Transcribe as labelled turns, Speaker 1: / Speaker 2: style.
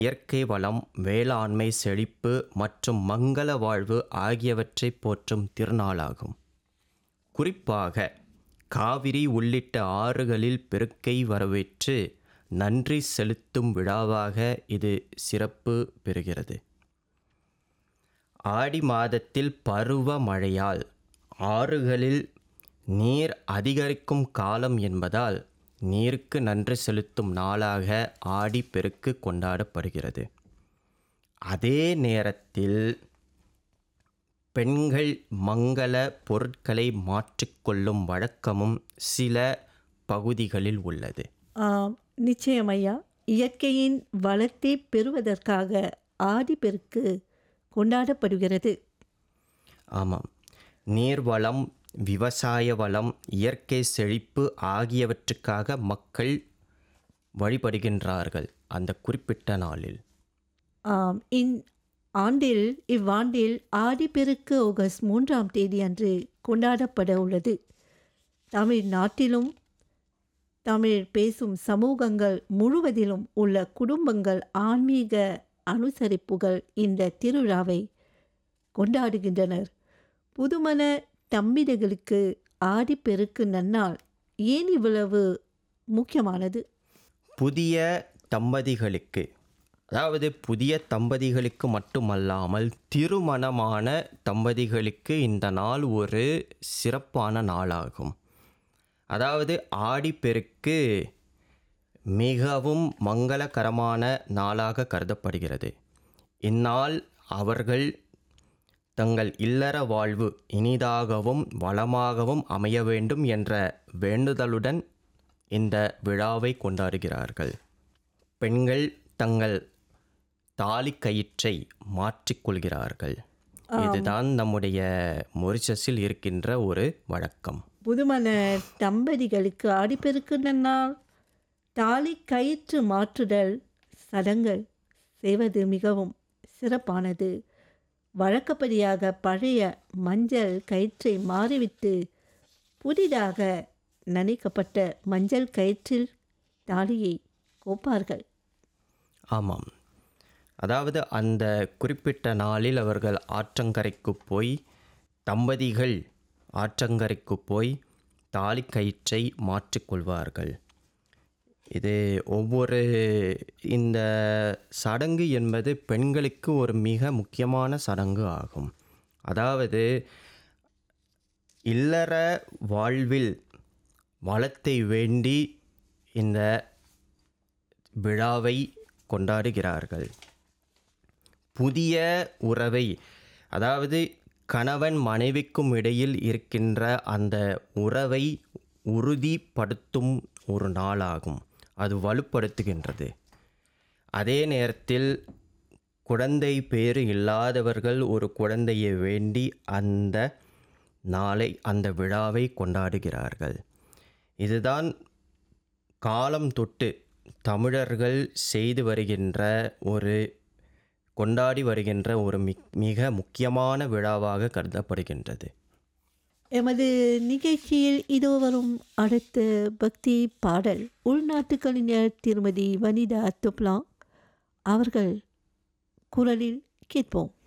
Speaker 1: இயற்கை வளம் வேளாண்மை செழிப்பு மற்றும் மங்கள வாழ்வு ஆகியவற்றை போற்றும் திருநாளாகும் குறிப்பாக காவிரி உள்ளிட்ட ஆறுகளில் பெருக்கை வரவேற்று நன்றி செலுத்தும் விழாவாக இது சிறப்பு பெறுகிறது ஆடி மாதத்தில் பருவ மழையால் ஆறுகளில் நீர் அதிகரிக்கும் காலம் என்பதால் நீருக்கு நன்றி செலுத்தும் நாளாக ஆடி பெருக்கு கொண்டாடப்படுகிறது அதே நேரத்தில் பெண்கள் மங்கள பொருட்களை மாற்றிக்கொள்ளும் வழக்கமும் சில பகுதிகளில் உள்ளது
Speaker 2: ஆம் நிச்சயம் ஐயா இயற்கையின் வளத்தை பெறுவதற்காக ஆடிப்பெருக்கு கொண்டாடப்படுகிறது
Speaker 1: ஆமாம் நீர்வளம் விவசாய வளம் இயற்கை செழிப்பு ஆகியவற்றுக்காக மக்கள் வழிபடுகின்றார்கள் அந்த குறிப்பிட்ட நாளில்
Speaker 2: ஆம் இந் ஆண்டில் இவ்வாண்டில் ஆடிப்பெருக்கு ஆகஸ்ட் மூன்றாம் தேதி அன்று கொண்டாடப்பட உள்ளது தமிழ்நாட்டிலும் தமிழ் பேசும் சமூகங்கள் முழுவதிலும் உள்ள குடும்பங்கள் ஆன்மீக அனுசரிப்புகள் இந்த திருவிழாவை கொண்டாடுகின்றனர் புதுமண தம்பிடைகளுக்கு ஆடிப்பெருக்கு நன்னாள் ஏன் இவ்வளவு முக்கியமானது
Speaker 1: புதிய தம்பதிகளுக்கு அதாவது புதிய தம்பதிகளுக்கு மட்டுமல்லாமல் திருமணமான தம்பதிகளுக்கு இந்த நாள் ஒரு சிறப்பான நாளாகும் அதாவது ஆடிப்பெருக்கு மிகவும் மங்களகரமான நாளாக கருதப்படுகிறது இந்நாள் அவர்கள் தங்கள் இல்லற வாழ்வு இனிதாகவும் வளமாகவும் அமைய வேண்டும் என்ற வேண்டுதலுடன் இந்த விழாவை கொண்டாடுகிறார்கள் பெண்கள் தங்கள் தாலி கயிற்றை மாற்றிக்கொள்கிறார்கள் இதுதான் நம்முடைய மொரிஷஸில் இருக்கின்ற ஒரு வழக்கம்
Speaker 2: புதுமண தம்பதிகளுக்கு ஆடிப்பெருக்கு நன்னாள் தாலி கயிற்று மாற்றுதல் சடங்கள் செய்வது மிகவும் சிறப்பானது வழக்கப்படியாக பழைய மஞ்சள் கயிற்றை மாறிவிட்டு புதிதாக நனைக்கப்பட்ட மஞ்சள் கயிற்றில் தாலியை கோப்பார்கள்
Speaker 1: ஆமாம் அதாவது அந்த குறிப்பிட்ட நாளில் அவர்கள் ஆற்றங்கரைக்கு போய் தம்பதிகள் ஆற்றங்கரைக்கு போய் தாலி கயிற்றை மாற்றிக்கொள்வார்கள் இது ஒவ்வொரு இந்த சடங்கு என்பது பெண்களுக்கு ஒரு மிக முக்கியமான சடங்கு ஆகும் அதாவது இல்லற வாழ்வில் வளத்தை வேண்டி இந்த விழாவை கொண்டாடுகிறார்கள் புதிய உறவை அதாவது கணவன் மனைவிக்கும் இடையில் இருக்கின்ற அந்த உறவை உறுதிப்படுத்தும் ஒரு நாளாகும் அது வலுப்படுத்துகின்றது அதே நேரத்தில் குழந்தை பேறு இல்லாதவர்கள் ஒரு குழந்தையை வேண்டி அந்த நாளை அந்த விழாவை கொண்டாடுகிறார்கள் இதுதான் காலம் தொட்டு தமிழர்கள் செய்து வருகின்ற ஒரு கொண்டாடி வருகின்ற ஒரு மிக் மிக முக்கியமான விழாவாக கருதப்படுகின்றது
Speaker 2: எமது நிகழ்ச்சியில் இதோ வரும் அடுத்த பக்தி பாடல் உள்நாட்டு கலைஞர் திருமதி வனிதா துப்லா அவர்கள் குரலில் கேட்போம்